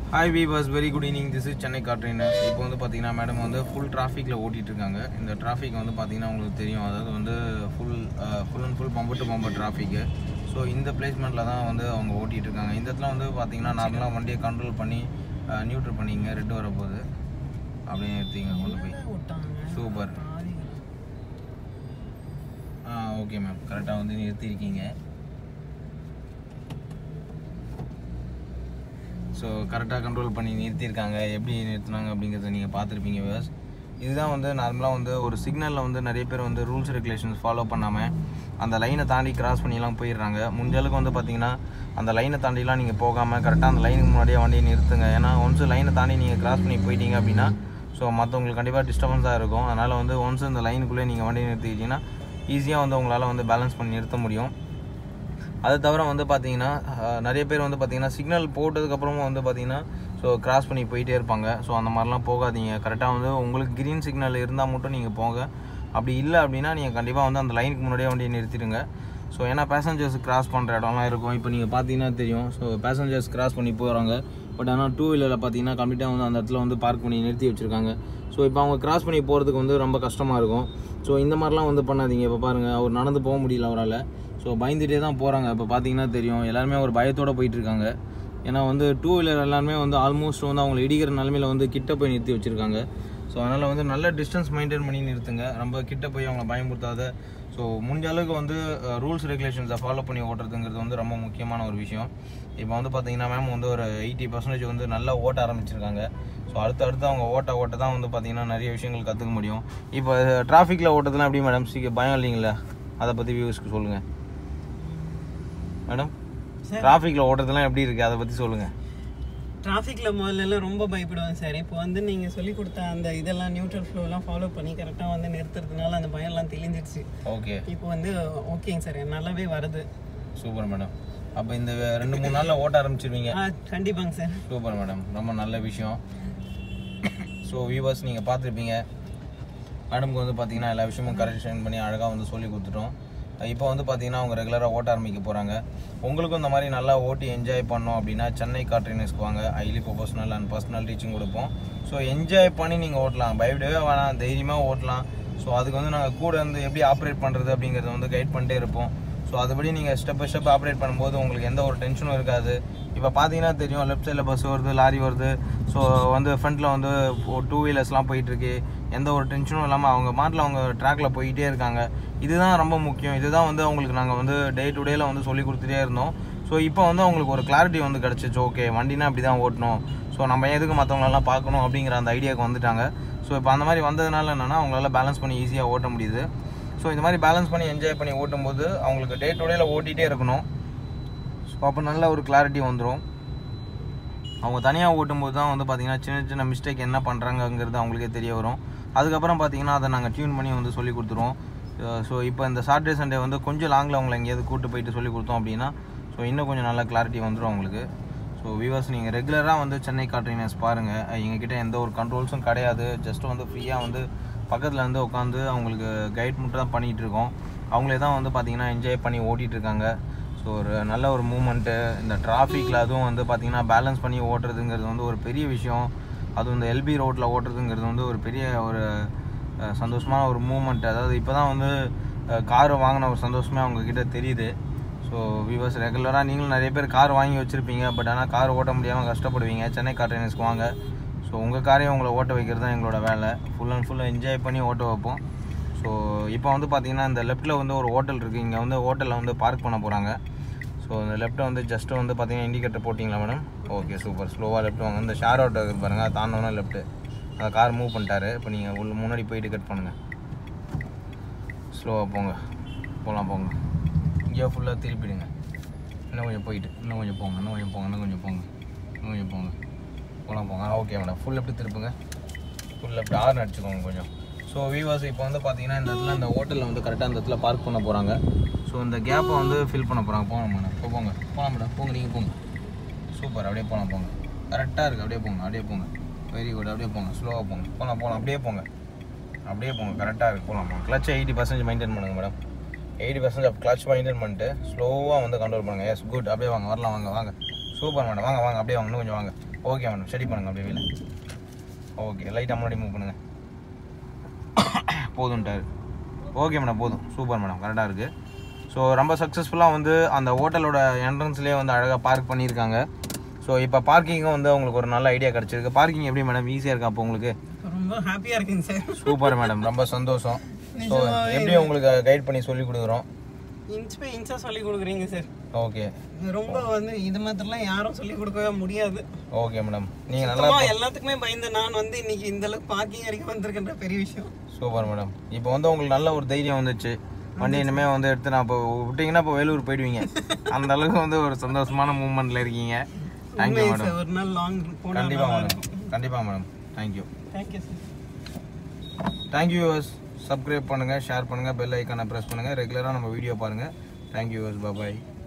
hi viewers very good evening this is Chennai car trainers இப்போ வந்து பார்த்தீங்கன்னா மேடம் வந்து ஃபுல் டிராஃபிக்கில் ஓட்டிகிட்டு இருக்காங்க இந்த டிராஃபிக் வந்து பார்த்தீங்கன்னா உங்களுக்கு தெரியும் அதாவது வந்து full full and full bumper to bumper traffic so இந்த பிளேஸ்மெண்ட்டில் தான் வந்து அவங்க ஓட்டிகிட்டு இருக்காங்க இந்த இடத்துல வந்து பார்த்தீங்கன்னா நார்மலாக வண்டியை கண்ட்ரோல் பண்ணி நியூட்ரல் பண்ணிங்க ரெட் வரப்போகுது அப்படியே நிறுத்திங்க கொண்டு போய் சூப்பர் ஆ ஓகே மேம் கரெக்டாக வந்து நிறுத்தியிருக்கீங்க ஸோ கரெக்டாக கண்ட்ரோல் பண்ணி நிறுத்தியிருக்காங்க எப்படி நிறுத்தினாங்க அப்படிங்கிறத நீங்கள் பார்த்துருப்பீங்க விவஸ் இதுதான் வந்து நார்மலாக வந்து ஒரு சிக்னலில் வந்து நிறைய பேர் வந்து ரூல்ஸ் ரெகுலேஷன்ஸ் ஃபாலோ பண்ணாமல் அந்த லைனை தாண்டி கிராஸ் பண்ணிலாம் போயிடுறாங்க முடிஞ்ச அளவுக்கு வந்து பார்த்தீங்கன்னா அந்த லைனை தாண்டிலாம் நீங்கள் போகாமல் கரெக்டாக அந்த லைனுக்கு முன்னாடியே வண்டியை நிறுத்துங்க ஏன்னா ஒன்ஸ் லைனை தாண்டி நீங்கள் கிராஸ் பண்ணி போயிட்டீங்க அப்படின்னா ஸோ மற்றவங்களுக்கு கண்டிப்பாக டிஸ்டர்பன்ஸாக இருக்கும் அதனால் வந்து ஒன்ஸ் இந்த லைனுக்குள்ளே நீங்கள் வண்டியை நிறுத்திக்கிட்டீங்கன்னா ஈஸியாக வந்து உங்களால் வந்து பேலன்ஸ் பண்ணி நிறுத்த முடியும் அதை தவிர வந்து பார்த்தீங்கன்னா அஹ், நிறைய பேர் வந்து பார்த்தீங்கன்னா சிக்னல் போட்டதுக்கப்புறமும் வந்து பார்த்தீங்கன்னா ஸோ கிராஸ் பண்ணி போயிட்டே இருப்பாங்க ஸோ அந்த மாதிரிலாம் போகாதீங்க கரெக்டாக வந்து உங்களுக்கு க்ரீன் சிக்னல் இருந்தால் மட்டும் நீங்கள் போங்க அப்படி இல்லை அப்படின்னா நீங்கள் கண்டிப்பாக வந்து அந்த லைனுக்கு முன்னாடியே வண்டியை நிறுத்திடுங்க ஸோ ஏன்னா பேசஞ்சர்ஸ் கிராஸ் பண்ணுற இடம்லாம் இருக்கும் இப்போ நீங்கள் பார்த்தீங்கன்னா தெரியும் ஸோ பேசஞ்சர்ஸ் கிராஸ் பண்ணி போகிறாங்க பட் ஆனால் டூ வீலரில் பார்த்தீங்கன்னா கம்ப்ளீட்டாக வந்து அந்த இடத்துல வந்து பார்க் பண்ணி நிறுத்தி வச்சுருக்காங்க ஸோ இப்போ அவங்க கிராஸ் பண்ணி போகிறதுக்கு வந்து ரொம்ப கஷ்டமாக இருக்கும் ஸோ இந்த மாதிரிலாம் வந்து பண்ணாதீங்க இப்போ பாருங்கள் அவர் நடந்து போக முடியல அவரால் ஸோ பயந்துட்டே தான் போகிறாங்க இப்போ பார்த்தீங்கன்னா தெரியும் எல்லாருமே ஒரு பயத்தோடு போயிட்டு இருக்காங்க ஏன்னா வந்து டூ வீலர் எல்லாருமே வந்து ஆல்மோஸ்ட் வந்து அவங்களை இடிக்கிற நிலமையில வந்து கிட்ட போய் நிறுத்தி வச்சுருக்காங்க ஸோ அதனால் வந்து நல்ல டிஸ்டன்ஸ் மெயின்டைன் பண்ணி நிறுத்துங்க ரொம்ப கிட்ட போய் அவங்கள பயமுறுத்தாத ஸோ முடிஞ்ச அளவுக்கு வந்து ரூல்ஸ் ரெகுலேஷன்ஸை ஃபாலோ பண்ணி ஓட்டுறதுங்கிறது வந்து ரொம்ப முக்கியமான ஒரு விஷயம் இப்போ வந்து பார்த்தீங்கன்னா மேம் வந்து ஒரு எயிட்டி பர்சன்டேஜ் வந்து நல்லா ஓட்ட ஆரம்பிச்சிருக்காங்க ஸோ அடுத்து அடுத்து அவங்க ஓட்ட ஓட்ட தான் வந்து பார்த்தீங்கன்னா நிறைய விஷயங்கள் கற்றுக்க முடியும் இப்போ டிராஃபிக்கில் ஓட்டதுலாம் எப்படி மேடம் சீக்கிரம் பயம் இல்லைங்களா அதை பற்றி வியூஸ்க்கு சொல்லுங்கள் மேடம் சார் டிராஃபிக்கில் ஓட்டுறதுலாம் எப்படி இருக்குது அதை பற்றி சொல்லுங்கள் டிராஃபிக்கில் முதல்ல எல்லாம் ரொம்ப பயப்படுவேன் சார் இப்போ வந்து நீங்கள் சொல்லி கொடுத்த அந்த இதெல்லாம் நியூட்ரல் ஃப்ளோலாம் ஃபாலோ பண்ணி கரெக்டாக வந்து நிறுத்துறதுனால அந்த பயம்லாம் தெளிஞ்சிருச்சு ஓகே இப்போ வந்து ஓகேங்க சார் நல்லாவே வருது சூப்பர் மேடம் அப்போ இந்த ரெண்டு மூணு நாளில் ஓட்ட ஆரம்பிச்சிருவீங்க ஆ கண்டிப்பாங்க சார் சூப்பர் மேடம் ரொம்ப நல்ல விஷயம் ஸோ வியூவர்ஸ் நீங்கள் பார்த்துருப்பீங்க மேடம்க்கு வந்து பார்த்தீங்கன்னா எல்லா விஷயமும் கரெக்ஷன் பண்ணி அழகாக வந்து சொல்லி கொடுத்துட்டோம் இப்போ வந்து பார்த்தீங்கன்னா அவங்க ரெகுலராக ஓட்ட ஆரம்பிக்க போகிறாங்க உங்களுக்கும் இந்த மாதிரி நல்லா ஓட்டி என்ஜாய் பண்ணோம் அப்படின்னா சென்னை கார் ட்ரெயினர்ஸ்க்கு வாங்க highly professional and personal teaching கொடுப்போம் ஸோ என்ஜாய் பண்ணி நீங்கள் ஓட்டலாம் பயப்படவே வேணாம் தைரியமாக ஓட்டலாம் ஸோ அதுக்கு வந்து நாங்கள் கூட இருந்து எப்படி ஆப்ரேட் பண்ணுறது அப்படிங்கிறத வந்து கைட் பண்ணிட்டே இருப்போம் ஸோ அதுபடி நீங்கள் ஸ்டெப் பை ஸ்டெப் ஆப்ரேட் பண்ணும்போது உங்களுக்கு எந்த ஒரு டென்ஷனும் இருக்காது இப்போ பார்த்தீங்கன்னா தெரியும் லெஃப்ட் சைடில் பஸ் வருது லாரி வருது ஸோ வந்து ஃப்ரண்ட்டில் வந்து டூ வீலர்ஸ்லாம் போயிட்டுருக்கு எந்த ஒரு டென்ஷனும் இல்லாமல் அவங்க மாட்டில் அவங்க ட்ராக்கில் போயிட்டே இருக்காங்க இதுதான் ரொம்ப முக்கியம் இதுதான் வந்து அவங்களுக்கு நாங்கள் வந்து டே டு டேல வந்து சொல்லி கொடுத்துட்டே இருந்தோம் ஸோ இப்போ வந்து அவங்களுக்கு ஒரு கிளாரிட்டி வந்து கிடச்சிச்சு ஓகே வண்டினா இப்படி தான் ஓட்டணும் ஸோ நம்ம எதுக்கு மற்றவங்களெல்லாம் பார்க்கணும் அப்படிங்கிற அந்த ஐடியாவுக்கு வந்துட்டாங்க ஸோ இப்போ அந்த மாதிரி வந்ததுனால என்னென்னா அவங்களால பேலன்ஸ் பண்ணி ஈஸியாக ஓட்ட முடியுது ஸோ இந்த மாதிரி பேலன்ஸ் பண்ணி என்ஜாய் பண்ணி ஓட்டும்போது அவங்களுக்கு டே டு டேல ஓட்டிகிட்டே இருக்கணும் ஸோ அப்போ நல்ல ஒரு கிளாரிட்டி வந்துடும் அவங்க தனியாக ஓட்டும்போது தான் வந்து பார்த்திங்கன்னா சின்ன சின்ன மிஸ்டேக் என்ன பண்ணுறாங்கங்கிறது அவங்களுக்கே தெரிய வரும் அதுக்கப்புறம் பார்த்தீங்கன்னா அதை நாங்கள் டியூன் பண்ணி வந்து சொல்லி கொடுத்துருவோம் ஸோ இப்போ இந்த சாட்டர்டே சண்டே வந்து கொஞ்சம் லாங்கில் அவங்களை எங்கேயாவது கூட்டு போயிட்டு சொல்லி கொடுத்தோம் அப்படின்னா ஸோ இன்னும் கொஞ்சம் நல்ல கிளாரிட்டி வந்துடும் அவங்களுக்கு ஸோ வியூவர்ஸ் நீங்கள் ரெகுலராக வந்து சென்னை கார்ட்ரினர்ஸ் பாருங்கள் எங்ககிட்ட எந்த ஒரு கண்ட்ரோல்ஸும் கிடையாது ஜஸ்ட் வந்து ஃப்ரீயாக வந்து பக்கத்தில் இருந்து உட்காந்து அவங்களுக்கு கைட் மட்டும் தான் பண்ணிகிட்டு இருக்கோம் அவங்களே தான் வந்து பார்த்திங்கன்னா என்ஜாய் பண்ணி ஓட்டிகிட்டு இருக்காங்க ஸோ ஒரு நல்ல ஒரு மூமெண்ட்டு இந்த டிராஃபிக்கில் அதுவும் வந்து பார்த்திங்கன்னா பேலன்ஸ் பண்ணி ஓட்டுறதுங்கிறது வந்து ஒரு பெரிய விஷயம் அதுவும் இந்த எல்பி ரோட்டில் ஓட்டுறதுங்கிறது வந்து ஒரு பெரிய ஒரு அஹ், சந்தோஷமான ஒரு மூமெண்ட் அதாவது இப்போ தான் வந்து கார் வாங்கின ஒரு சந்தோஷமே அவங்கக்கிட்ட தெரியுது ஸோ வியூவர்ஸ் ரெகுலராக நீங்களும் நிறைய பேர் கார் வாங்கி வச்சுருப்பீங்க பட் ஆனால் கார் ஓட்ட முடியாமல் கஷ்டப்படுவீங்க சென்னை கார் ட்ரெயினர்ஸ்க்கு வாங்க ஸோ உங்கள் காரையும் உங்களை ஓட்ட வைக்கிறது தான் எங்களோட வேலை ஃபுல் அண்ட் ஃபுல்லாக என்ஜாய் பண்ணி ஓட்ட வைப்போம் ஸோ இப்போ வந்து பார்த்தீங்கன்னா இந்த லெஃப்ட்டில் வந்து ஒரு ஹோட்டல் இருக்குது இங்கே வந்து ஹோட்டலில் வந்து பார்க் பண்ண போகிறாங்க ஸோ இந்த லெஃப்ட்டை வந்து ஜஸ்ட்டு வந்து பார்த்தீங்கன்னா இண்டிகேட்டர் போட்டிங்களா மேடம் ஓகே சூப்பர் ஸ்லோவாக லெஃப்ட் வாங்க இந்த ஷேர் ஆட்டோ இருக்குது பாருங்கள் அதை தாண்டோன்னா லெஃப்ட்டு அந்த கார் மூவ் பண்ணிட்டாரு இப்போ நீங்கள் உள்ள முன்னாடி போயிட்டு கட் பண்ணுங்கள் ஸ்லோவாக போங்க போகலாம் போங்க இங்கேயோ ஃபுல்லாக திருப்பிடுங்க இன்னும் கொஞ்சம் போயிட்டு இன்னும் கொஞ்சம் போங்க இன்னும் கொஞ்சம் போங்க இன்னும் கொஞ்சம் போங்க இன்னும் கொஞ்சம் போங்க போகலாம் போங்க ஓகே மேடம் ஃபுல் லெஃப்ட் திருப்புங்க ஃபுல் லெஃப்ட் ஆறு அடிச்சுக்கோங்க கொஞ்சம் ஸோ வீவர்ஸ் இப்போ வந்து பார்த்தீங்கன்னா இந்த இடத்துல இந்த ஹோட்டலில் வந்து கரெக்டாக இந்த இடத்துல பார்க் பண்ண போகிறாங்க ஸோ இந்த கேப்பை வந்து ஃபில் பண்ண போகிறாங்க போங்க மேடம் இப்போ போங்க போகலாம் மேடம் போங்க நீங்கள் போங்க சூப்பர் அப்படியே போகலாம் போங்க கரெக்டாக இருக்குது அப்படியே போங்க அப்படியே போங்க வெரி குட் அப்படியே போங்க ஸ்லோவாக போங்க போகலாம் போகலாம் அப்படியே போங்க அப்படியே போங்க கரெக்டாக இருக்குது போகலாம் போங்க கிளச் எயிட்டி பர்சன்டேஜ் மெயின்டைன் பண்ணுங்க madam eighty percentage clutch maintain பண்ணிட்டு ஸ்லோவாக வந்து கண்ட்ரோல் பண்ணுங்கள் எஸ் குட் அப்படியே வாங்க வரலாம் வாங்க வாங்க சூப்பர் மேடம் வாங்க வாங்க அப்படியே வாங்க இன்னும் கொஞ்சம் வாங்க ஓகே மேடம் ஸ்டடி பண்ணுங்க அப்படியே வீல ஓகே லைட்டாக முன்னாடி மூவ் பண்ணுங்க போதும்ட்டாரு ஓகே மேடம் போதும் சூப்பர் மேடம் கரெக்டாக இருக்குது ஸோ ரொம்ப சக்ஸஸ்ஃபுல்லாக வந்து அந்த ஹோட்டலோட என்ட்ரன்ஸ்லேயே வந்து அழகாக பார்க் பண்ணியிருக்காங்க ஸோ இப்போ பார்க்கிங்கும் வந்து உங்களுக்கு ஒரு நல்ல ஐடியா கிடச்சிருக்கு பார்க்கிங் எப்படி மேடம் ஈஸியாக இருக்கா அப்போ உங்களுக்கு ரொம்ப ஹாப்பியாக இருக்குங்க சார் சூப்பர் மேடம் ரொம்ப சந்தோஷம் ஸோ எப்படி உங்களுக்கு கைட் பண்ணி சொல்லி கொடுக்குறோம் இன்ச் பை இன்ச்சாக சொல்லி கொடுக்குறீங்க சார் ஓகே ரொம்ப வந்து இது மாதிரிலாம் யாரும் சொல்லி கொடுக்கவே முடியாது ஓகே மேடம் நீங்கள் நல்லா சுத்தமா எல்லாத்துக்குமே பயந்து நான் வந்து இன்னைக்கு இந்த அளவுக்கு பார்க்கிங் வரைக்கும் வந்திருக்கின்ற பெரிய விஷயம் சூப்பர் மேடம் இப்போ வந்து உங்களுக்கு நல்ல ஒரு தைரியம் வந்துச்சு வண்டி இனிமேல் வந்து எடுத்து நான் இப்போ விட்டீங்கன்னா இப்போ வேலூர் போயிடுவீங்க அந்த அளவுக்கு வந்து ஒரு சந்தோஷமான மூமெண்ட்டில் இருக்கீங்க தேங்க்யூ உண்மையை மேடம் சார் ஒரு நாள் லாங் போனால் கண்டிப்பாக மேடம் கண்டிப்பாக madam thank you thank you sir thank you யூஸ் சப்ஸ்கிரைப் பண்ணுங்கள் ஷேர் பண்ணுங்கள் பெல் ஐக்கானை ப்ரெஸ் பண்ணுங்கள் ரெகுலராக நம்ம வீடியோ பாருங்கள் தேங்க்யூ யூஸ் பாய்